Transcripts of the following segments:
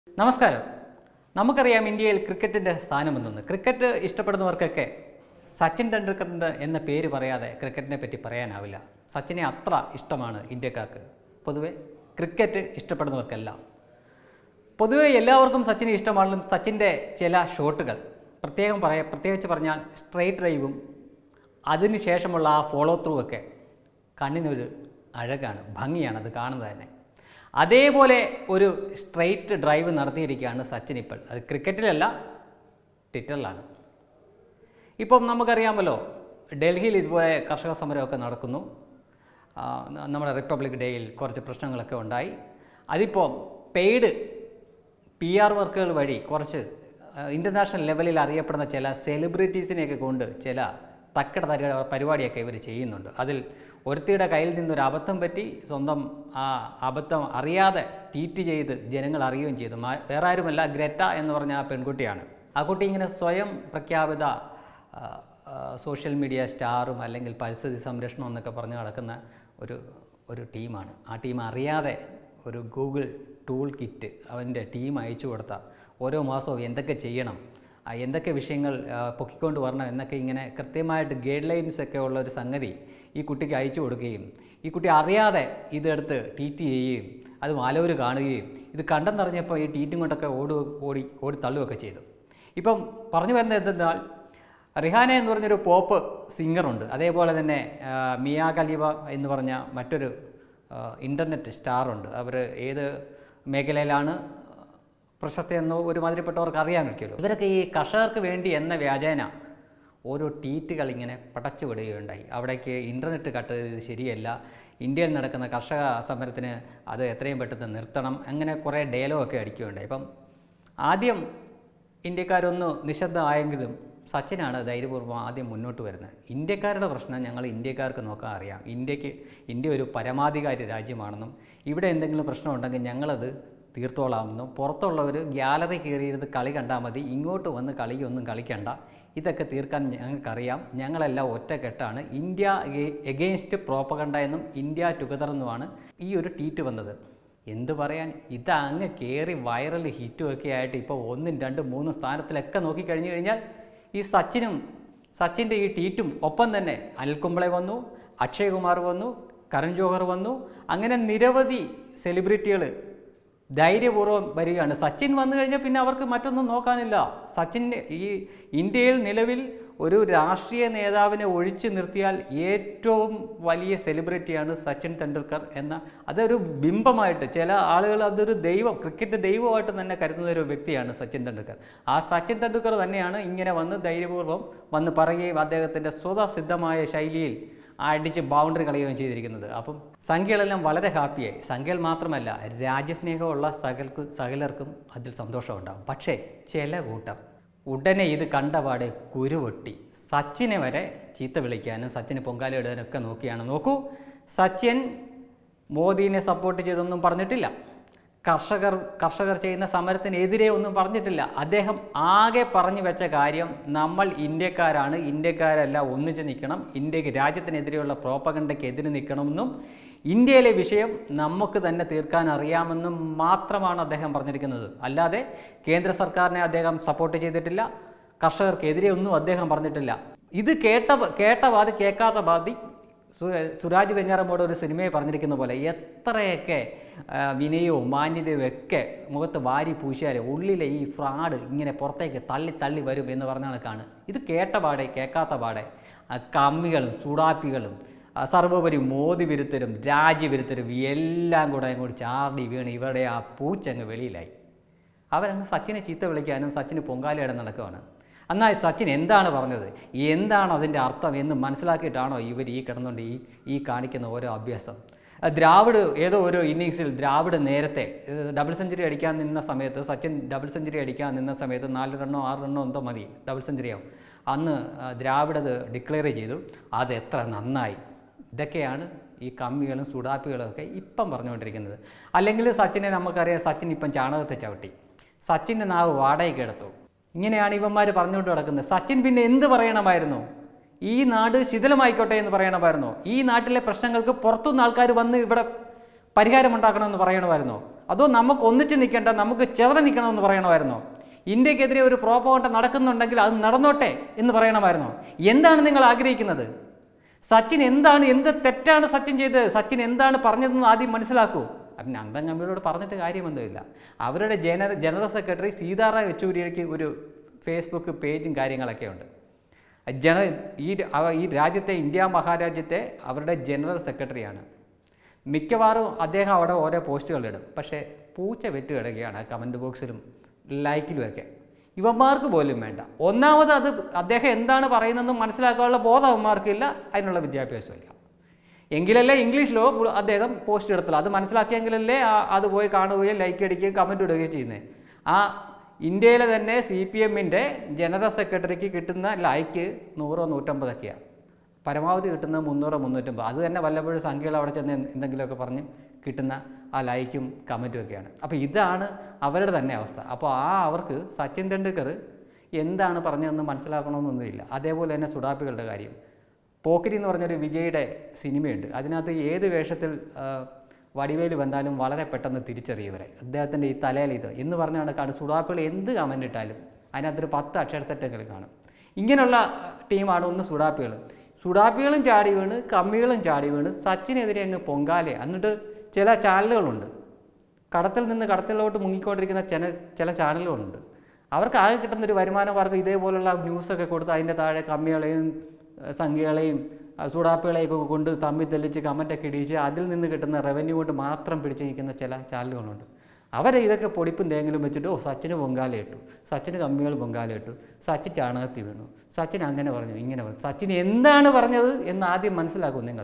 നമസ്കാരം നമുക്കറിയാം ഇന്ത്യയിൽ ക്രിക്കറ്റിൻ്റെ സ്ഥാനമെന്തെന്ന് ക്രിക്കറ്റ് ഇഷ്ടപ്പെടുന്നവർക്കൊക്കെ സച്ചിൻ തെണ്ടുൽക്കറിൻ്റെ എന്ന പേര് പറയാതെ ക്രിക്കറ്റിനെ പറ്റി പറയാനാവില്ല സച്ചിനെ അത്ര ഇഷ്ടമാണ് ഇന്ത്യക്കാർക്ക് പൊതുവെ ക്രിക്കറ്റ് ഇഷ്ടപ്പെടുന്നവർക്കെല്ലാം പൊതുവെ എല്ലാവർക്കും സച്ചിനെ ഇഷ്ടമാണെങ്കിലും സച്ചിൻ്റെ ചില ഷോട്ടുകൾ പ്രത്യേകം പറയാ പ്രത്യേകിച്ച് പറഞ്ഞാൽ സ്ട്രെയിറ്റ് ഡ്രൈവും അതിനുശേഷമുള്ള ആ ഫോളോ ത്രൂ ഒക്കെ കണ്ണിനൊരു അഴകാണ് ഭംഗിയാണ് അത് കാണുന്നത് തന്നെ അതേപോലെ ഒരു സ്ട്രെയിറ്റ് ഡ്രൈവ് നടത്തിയിരിക്കുകയാണ് സച്ചിൻ ഇപ്പോൾ അത് ക്രിക്കറ്റിലല്ല ട്വിറ്ററിലാണ് ഇപ്പം നമുക്കറിയാമല്ലോ ഡൽഹിയിൽ ഇതുപോലെ കർഷക സമരമൊക്കെ നടക്കുന്നു ആ, ന- നമ്മുടെ റിപ്പബ്ലിക് ഡേയിൽ കുറച്ച് പ്രശ്നങ്ങളൊക്കെ ഉണ്ടായി അതിപ്പോൾ പെയ്ഡ് പി ആർ വർക്കുകൾ വഴി കുറച്ച് ഇൻ്റർനാഷണൽ ലെവലിൽ അറിയപ്പെടുന്ന ചില സെലിബ്രിറ്റീസിനെയൊക്കെ കൊണ്ട് ചില തക്കട തരി പരിപാടിയൊക്കെ ഇവർ ചെയ്യുന്നുണ്ട് അതിൽ ഒരുത്തിയുടെ കയ്യിൽ നിന്നൊരു അബദ്ധം പറ്റി സ്വന്തം ആ അബദ്ധം അറിയാതെ ട്വീറ്റ് ചെയ്ത് ജനങ്ങൾ അറിയുകയും ചെയ്തു മാ- വേറെ ആരുമല്ല ഗ്രറ്റ എന്ന് പറഞ്ഞ ആ പെൺകുട്ടിയാണ് ആ കുട്ടി ഇങ്ങനെ സ്വയം പ്രഖ്യാപിത ആ, ആ, സോഷ്യൽ മീഡിയ സ്റ്റാറും അല്ലെങ്കിൽ പരിസ്ഥിതി സംരക്ഷണം എന്നൊക്കെ പറഞ്ഞ് നടക്കുന്ന ഒരു ഒരു ടീമാണ് ആ ടീം അറിയാതെ ഒരു ഗൂഗിൾ ടൂൾ കിറ്റ് അവൻ്റെ ടീം അയച്ചു കൊടുത്ത ഓരോ മാസവും എന്തൊക്കെ ചെയ്യണം ആ, എന്തൊക്കെ വിഷയങ്ങൾ ആ, പൊക്കിക്കൊണ്ട് വരണം എന്നൊക്കെ ഇങ്ങനെ കൃത്യമായിട്ട് ഗൈഡ് ലൈൻസ് ഒക്കെ ഉള്ള ഒരു സംഗതി ഈ കുട്ടിക്ക് അയച്ചു കൊടുക്കുകയും ഈ കുട്ടി അറിയാതെ ഇതെടുത്ത് ട്വീറ്റ് ചെയ്യുകയും അത് മാലവർ കാണുകയും ഇത് കണ്ടെന്നറിഞ്ഞപ്പോൾ ഈ ട്വീറ്റും കൊണ്ടൊക്കെ ഓടി ഓടി ഓടി തള്ളുകയൊക്കെ ചെയ്തു ഇപ്പം പറഞ്ഞു വരുന്നത് എന്തെന്നാൽ റിഹാന എന്ന് പറഞ്ഞൊരു പോപ്പ് സിംഗറുണ്ട് അതേപോലെ തന്നെ ആ, മിയ ഖലീഫ എന്ന് പറഞ്ഞ മറ്റൊരു ഇൻ്റർനെറ്റ് സ്റ്റാറുണ്ട് അവർ ഏത് മേഖലയിലാണ് പ്രശസ്തി എന്ന് ഒരുമാതിരിപ്പെട്ടവർക്ക് അറിയാമല്ലോ ഇവരൊക്കെ ഈ കർഷകർക്ക് വേണ്ടി എന്ന വ്യാജേന ഓരോ ട്വീറ്റുകൾ ഇങ്ങനെ പടച്ചു വിടുകയുണ്ടായി അവിടേക്ക് ഇൻ്റർനെറ്റ് കട്ട് ചെയ്തത് ശരിയല്ല ഇന്ത്യയിൽ നടക്കുന്ന കർഷക സമരത്തിന് അത് എത്രയും പെട്ടെന്ന് നിർത്തണം അങ്ങനെ കുറേ ഡയലോഗൊക്കെ അടിക്കുകയുണ്ടായി ഇപ്പം ആദ്യം ഇന്ത്യക്കാരൊന്ന് നിശബ്ദമായെങ്കിലും സച്ചിനാണ് ധൈര്യപൂർവ്വം ആദ്യം മുന്നോട്ട് വരുന്നത് ഇന്ത്യക്കാരുടെ പ്രശ്നം ഞങ്ങൾ ഇന്ത്യക്കാർക്ക് നോക്കാൻ അറിയാം ഇന്ത്യക്ക് ഇന്ത്യ ഒരു പരമാധികാരി രാജ്യമാണെന്നും ഇവിടെ എന്തെങ്കിലും പ്രശ്നമുണ്ടെങ്കിൽ ഞങ്ങളത് തീർത്തോളാമെന്നും പുറത്തുള്ളവർ ഗ്യാലറി കയറിയിരുന്ന് കളി കണ്ടാൽ മതി ഇങ്ങോട്ട് വന്ന് കളിയൊന്നും കളിക്കണ്ട ഇതൊക്കെ തീർക്കാൻ ഞങ്ങൾക്കറിയാം ഞങ്ങളെല്ലാം ഒറ്റക്കെട്ടാണ് ഇന്ത്യ എഗെയിൻസ്റ്റ് പ്രോപ്പകണ്ട എന്നും ഇന്ത്യ ടുഗദർ എന്നുമാണ് ഈ ഒരു ട്വീറ്റ് വന്നത് എന്ത് പറയാൻ ഇത് അങ്ങ് കയറി വൈറൽ ഹിറ്റും ഒക്കെ ആയിട്ട് ഇപ്പോൾ ഒന്നും രണ്ടും മൂന്നും സ്ഥാനത്തിലൊക്കെ നോക്കിക്കഴിഞ്ഞു കഴിഞ്ഞാൽ ഈ സച്ചിനും സച്ചിൻ്റെ ഈ ട്വീറ്റും ഒപ്പം തന്നെ അനിൽ കുംബ്ലെ വന്നു അക്ഷയ് കുമാർ വന്നു കരൺ ജോഹർ വന്നു അങ്ങനെ നിരവധി സെലിബ്രിറ്റികൾ ധൈര്യപൂർവ്വം വരികയാണ് സച്ചിൻ വന്നു കഴിഞ്ഞാൽ പിന്നെ അവർക്ക് മറ്റൊന്നും നോക്കാനില്ല സച്ചിൻ ഈ ഇന്ത്യയിൽ നിലവിൽ ഒരു രാഷ്ട്രീയ നേതാവിനെ ഒഴിച്ചു നിർത്തിയാൽ ഏറ്റവും വലിയ സെലിബ്രിറ്റിയാണ് സച്ചിൻ തെണ്ടുൽക്കർ എന്ന അതൊരു ബിംബമായിട്ട് ചില ആളുകൾ അതൊരു ദൈവം ക്രിക്കറ്റ് ദൈവമായിട്ട് തന്നെ കരുതുന്ന ഒരു വ്യക്തിയാണ് സച്ചിൻ തെണ്ടുൽക്കർ ആ സച്ചിൻ തെണ്ടുൽക്കർ തന്നെയാണ് ഇങ്ങനെ വന്ന് ധൈര്യപൂർവ്വം വന്ന് പറയുകയും അദ്ദേഹത്തിൻ്റെ സ്വതസിദ്ധമായ ശൈലിയിൽ അടിച്ച് ബൗണ്ടറി കളയുകയും ചെയ്തിരിക്കുന്നത് അപ്പം സംഖ്യകളെല്ലാം വളരെ ഹാപ്പിയായി സംഖ്യകൾ മാത്രമല്ല രാജ്യസ്നേഹമുള്ള സകൽക്കും സകലർക്കും അതിൽ സന്തോഷമുണ്ടാകും പക്ഷേ ചില കൂട്ടർ ഉടനെ ഇത് കണ്ടപാടെ കുരുവൊട്ടി സച്ചിനെ വരെ ചീത്ത വിളിക്കാനും സച്ചിന് പൊങ്കാല ഇടാനും ഒക്കെ നോക്കിയാണ് നോക്കൂ സച്ചിൻ മോദീനെ സപ്പോർട്ട് ചെയ്തൊന്നും പറഞ്ഞിട്ടില്ല കർഷകർ കർഷകർ ചെയ്യുന്ന സമരത്തിനെതിരെ ഒന്നും പറഞ്ഞിട്ടില്ല അദ്ദേഹം ആകെ പറഞ്ഞു വെച്ച കാര്യം നമ്മൾ ഇന്ത്യക്കാരാണ് ഇന്ത്യക്കാരല്ല ഒന്നിച്ച് നിൽക്കണം ഇന്ത്യക്ക് രാജ്യത്തിനെതിരെയുള്ള പ്രോപ്പകണ്ടയ്ക്ക് എതിരെ നിൽക്കണമെന്നും ഇന്ത്യയിലെ വിഷയം നമുക്ക് തന്നെ തീർക്കാൻ അറിയാമെന്നും മാത്രമാണ് അദ്ദേഹം പറഞ്ഞിരിക്കുന്നത് അല്ലാതെ കേന്ദ്ര സർക്കാരിനെ അദ്ദേഹം സപ്പോർട്ട് ചെയ്തിട്ടില്ല കർഷകർക്കെതിരെ ഒന്നും അദ്ദേഹം പറഞ്ഞിട്ടില്ല ഇത് കേട്ട കേട്ട ബാധി കേൾക്കാത്ത ബാധി സു- സുരാജ് വെഞ്ഞാറമ്മോട് ഒരു സിനിമയെ പറഞ്ഞിരിക്കുന്ന പോലെ എത്രയൊക്കെ ആ, വിനയവും മാന്യതയും ഒക്കെ മുഖത്ത് വാരി പൂശിയാൽ ഉള്ളിലെ ഈ ഫ്രാഡ് ഇങ്ങനെ പുറത്തേക്ക് തള്ളി തള്ളി വരും എന്ന് പറഞ്ഞ കണക്കാണ് ഇത് കേട്ട പാടെ കേൾക്കാത്ത പാടെ ആ, കമ്മികളും ചൂടാപ്പികളും ആ, സർവോപരി മോദി വിരുദ്ധരും രാജ്യവിരുദ്ധരും എല്ലാം കൂടെ അങ്ങോട്ട് ചാർടി വീണ് ഇവരുടെ ആ പൂച്ചങ്ങ് വെളിയിലായി അവരങ്ങ് സച്ചിനെ ചീത്ത വിളിക്കാനും സച്ചിന് പൊങ്കാലയിടാൻ നടക്കുകയാണ് എന്നാൽ സച്ചിൻ എന്താണ് പറഞ്ഞത് എന്താണ് അതിൻ്റെ അർത്ഥം എന്ന് മനസ്സിലാക്കിയിട്ടാണോ ഇവർ ഈ കിടന്നുകൊണ്ട് ഈ ഈ കാണിക്കുന്ന ഓരോ അഭ്യാസം ആ ദ്രാവിഡ് ഏതോ ഒരു ഇന്നിങ്സിൽ ദ്രാവിഡ് നേരത്തെ ഏഹ്, ഡബിൾ സെഞ്ചുറി അടിക്കാൻ നിന്ന സമയത്ത് സച്ചിൻ ഡബിൾ സെഞ്ചുറി അടിക്കാൻ നിന്ന സമയത്ത് നാല് റണ്ണോ ആറ് റണ്ണോ എന്തോ മതി ഡബിൾ സെഞ്ചുറി ആവും അന്ന് ആ, ദ്രാവിഡ് അത് ഡിക്ലെയർ ചെയ്തു അത് എത്ര നന്നായി ഇതൊക്കെയാണ് ഈ കമ്മികളും സുഡാപ്പികളും ഒക്കെ ഇപ്പം പറഞ്ഞുകൊണ്ടിരിക്കുന്നത് അല്ലെങ്കിൽ സച്ചിനെ നമുക്കറിയാം സച്ചിൻ ഇപ്പം ചാണകത്തെ ചവിട്ടി സച്ചിൻ്റെ നാവ് വാടകയ്ക്ക് എടുത്തു ഇങ്ങനെയാണ് ഇവന്മാർ പറഞ്ഞുകൊണ്ട് കിടക്കുന്നത് സച്ചിൻ പിന്നെ എന്ത് പറയണമായിരുന്നു ഈ നാട് ശിഥിലമായിക്കോട്ടെ എന്ന് പറയണമായിരുന്നോ ഈ നാട്ടിലെ പ്രശ്നങ്ങൾക്ക് പുറത്തുനിന്ന് ആൾക്കാർ വന്ന് ഇവിടെ പരിഹാരമുണ്ടാക്കണമെന്ന് പറയണമായിരുന്നോ അതോ നമുക്ക് ഒന്നിച്ച് നിൽക്കേണ്ട നമുക്ക് ചെതറി നിൽക്കണമെന്ന് പറയണമായിരുന്നോ ഇന്ത്യക്കെതിരെ ഒരു പ്രോപ്പോകണ്ട നടക്കുന്നുണ്ടെങ്കിൽ അത് നടന്നോട്ടെ എന്ന് പറയണമായിരുന്നോ എന്താണ് നിങ്ങൾ ആഗ്രഹിക്കുന്നത് സച്ചിൻ എന്താണ് എന്ത് തെറ്റാണ് സച്ചിൻ ചെയ്തത് സച്ചിൻ എന്താണ് പറഞ്ഞതെന്ന് ആദ്യം മനസ്സിലാക്കൂ പിന്നെ അന്തം കമ്പിയോട് പറഞ്ഞിട്ട് കാര്യമൊന്നുമില്ല അവരുടെ ജനറൽ ജനറൽ സെക്രട്ടറി സീതാറാം യെച്ചൂരിക്ക് ഒരു ഫേസ്ബുക്ക് പേജും കാര്യങ്ങളൊക്കെ ഉണ്ട് ജന ഈ അവ- ഈ രാജ്യത്തെ ഇന്ത്യ മഹാരാജ്യത്തെ അവരുടെ ജനറൽ സെക്രട്ടറിയാണ് മിക്കവാറും അദ്ദേഹം അവിടെ ഓരോ പോസ്റ്റുകൾ ഇടും പക്ഷേ പൂച്ച വെറ്റ് കിടക്കുകയാണ് കമൻറ്റ് ബോക്സിലും ലൈക്കിലുമൊക്കെ ഇവന്മാർക്ക് പോലും വേണ്ട ഒന്നാമത് അത് അദ്ദേഹം എന്താണ് പറയുന്നതെന്ന് മനസ്സിലാക്കാനുള്ള ബോധം അവന്മാർക്കില്ല അതിനുള്ള വിദ്യാഭ്യാസമില്ല എങ്കിലല്ലേ ഇംഗ്ലീഷിലോ പു- അദ്ദേഹം പോസ്റ്റ് എടുത്തുള്ളൂ അത് മനസ്സിലാക്കിയെങ്കിലല്ലേ ആ- അത് പോയി കാണുകയും ലൈക്ക് അടിക്കുകയും കമൻറ്റ് ഇടുകയും ചെയ്യുന്നത് ആ ഇന്ത്യയിലെ തന്നെ സി പി എമ്മിൻ്റെ ജനറൽ സെക്രട്ടറിക്ക് കിട്ടുന്ന ലൈക്ക് നൂറോ നൂറ്റമ്പതൊക്കെയാണ് പരമാവധി കിട്ടുന്നത് മുന്നൂറോ മുന്നൂറ്റമ്പത് അത് തന്നെ വല്ലപ്പോഴും സംഖ്യകൾ അവിടെ ചെന്ന് എന്ത് എന്തെങ്കിലുമൊക്കെ പറഞ്ഞ് കിട്ടുന്ന ആ ലൈക്കും കമൻറ്റും ഒക്കെയാണ് അപ്പോൾ ഇതാണ് അവരുടെ തന്നെ അവസ്ഥ അപ്പോൾ ആ അവർക്ക് സച്ചിൻ തെണ്ടുൽക്കർ എന്താണ് പറഞ്ഞതെന്ന് മനസ്സിലാക്കണമെന്നൊന്നുമില്ല അതേപോലെ തന്നെ സുഡാപ്പികളുടെ കാര്യം പോക്കിരി എന്ന് പറഞ്ഞൊരു വിജയുടെ സിനിമയുണ്ട് അതിനകത്ത് ഏത് വേഷത്തിൽ ആ, വടിവേല് വന്നാലും വളരെ പെട്ടെന്ന് തിരിച്ചറിയുവരെ അദ്ദേഹത്തിൻ്റെ ഈ തലയിൽ ഇത് എന്ന് പറഞ്ഞ കണക്കാണ് സുഡാപ്പികൾ എന്ത് കമൻ്റ് ഇട്ടാലും അതിനകത്തൊരു പത്ത് അക്ഷരത്തെറ്റെങ്കിലും കാണും ഇങ്ങനെയുള്ള ടീമാണ് ഒന്ന് സുഡാപ്പികൾ സുഡാപ്പികളും ചാടി വീണ് കമ്മികളും ചാടി വീണ് സച്ചിനെതിരെ അങ്ങ് പൊങ്കാലെ എന്നിട്ട് ചില ചാനലുകളുണ്ട് കടത്തിൽ നിന്ന് കടത്തിലോട്ട് മുങ്ങിക്കൊണ്ടിരിക്കുന്ന ചില ചില ചാനലുകളുണ്ട് അവർക്ക് ആകെ കിട്ടുന്ന ഒരു വരുമാന മാർഗ്ഗം ഇതേപോലുള്ള ന്യൂസൊക്കെ കൊടുത്ത് അതിൻ്റെ താഴെ കമ്മികളെയും ഏഹ് സംഖ്യകളെയും ആ, സൂടാപ്പികളെയൊക്കെ കൊണ്ട് തമ്മിൽ തെളിച്ച് കമൻറ്റൊക്കെ ഇടിച്ച് അതിൽ നിന്ന് കിട്ടുന്ന റവന്യൂ കൊണ്ട് മാത്രം പിടിച്ച് നിൽക്കുന്ന ചില ചാനലുകളുണ്ട് അവരെ ഇതൊക്കെ പൊടിപ്പും തേങ്ങലും വെച്ചിട്ട് ഓ സച്ചിന് പൊങ്കാല ഇട്ടു സച്ചിന് കമ്മികൾ പൊങ്കാല ഇട്ടു സച്ചിൻ ചാണകത്തി വീണു സച്ചിൻ അങ്ങനെ പറഞ്ഞു ഇങ്ങനെ പറഞ്ഞു സച്ചിൻ എന്താണ് പറഞ്ഞത് എന്ന് ആദ്യം മനസ്സിലാക്കും നിങ്ങൾ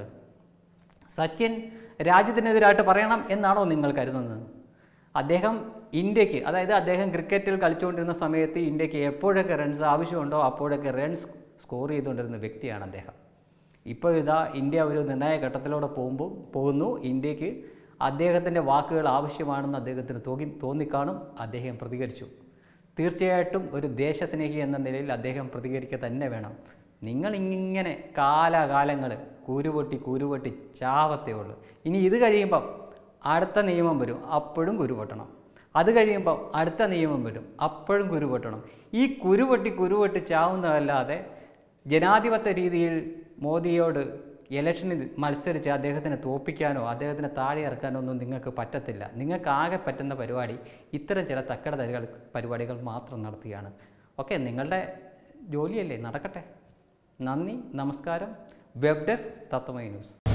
സച്ചിൻ രാജ്യത്തിനെതിരായിട്ട് പറയണം എന്നാണോ നിങ്ങൾ കരുതുന്നത് അദ്ദേഹം ഇന്ത്യക്ക് അതായത് അദ്ദേഹം ക്രിക്കറ്റിൽ കളിച്ചുകൊണ്ടിരുന്ന സമയത്ത് ഇന്ത്യക്ക് എപ്പോഴൊക്കെ റൺസ് ആവശ്യമുണ്ടോ അപ്പോഴൊക്കെ റൺസ് സ്കോർ ചെയ്തുകൊണ്ടിരുന്ന വ്യക്തിയാണ് അദ്ദേഹം ഇപ്പോൾ ഇതാ ഇന്ത്യ ഒരു നിർണായക ഘട്ടത്തിലൂടെ പോകുമ്പോൾ പോകുന്നു ഇന്ത്യക്ക് അദ്ദേഹത്തിൻ്റെ വാക്കുകൾ ആവശ്യമാണെന്ന് അദ്ദേഹത്തിന് തോന്നി തോന്നിക്കാണും അദ്ദേഹം പ്രതികരിച്ചു തീർച്ചയായിട്ടും ഒരു ദേശസ്നേഹി എന്ന നിലയിൽ അദ്ദേഹം പ്രതികരിക്കുക തന്നെ വേണം നിങ്ങൾ ഇങ്ങനെ കാലാകാലങ്ങൾ കൂരുപൊട്ടി കൂരുപൊട്ടി ചാവത്തേ ഉള്ളൂ ഇനി ഇത് കഴിയുമ്പം അടുത്ത നിയമം വരും അപ്പോഴും കുരുപൊട്ടണം അത് കഴിയുമ്പോൾ അടുത്ത നിയമം വരും അപ്പോഴും കുരുപൊട്ടണം ഈ കുരുപൊട്ടി കുരുപൊട്ടി ചാവുന്നതല്ലാതെ ജനാധിപത്യ രീതിയിൽ മോദിയോട് ഇലക്ഷനിൽ മത്സരിച്ച് അദ്ദേഹത്തിനെ തോപ്പിക്കാനോ അദ്ദേഹത്തിനെ താഴെ ഇറക്കാനോ ഒന്നും നിങ്ങൾക്ക് പറ്റത്തില്ല നിങ്ങൾക്ക് ആകെ പറ്റുന്ന പരിപാടി ഇത്തരം ചില തക്കട തരികൾ പരിപാടികൾ മാത്രം നടത്തുകയാണ് ഓക്കെ നിങ്ങളുടെ ജോലിയല്ലേ നടക്കട്ടെ നന്ദി നമസ്കാരം വെബ് ഡെസ്ക് തത്വമൈ ന്യൂസ്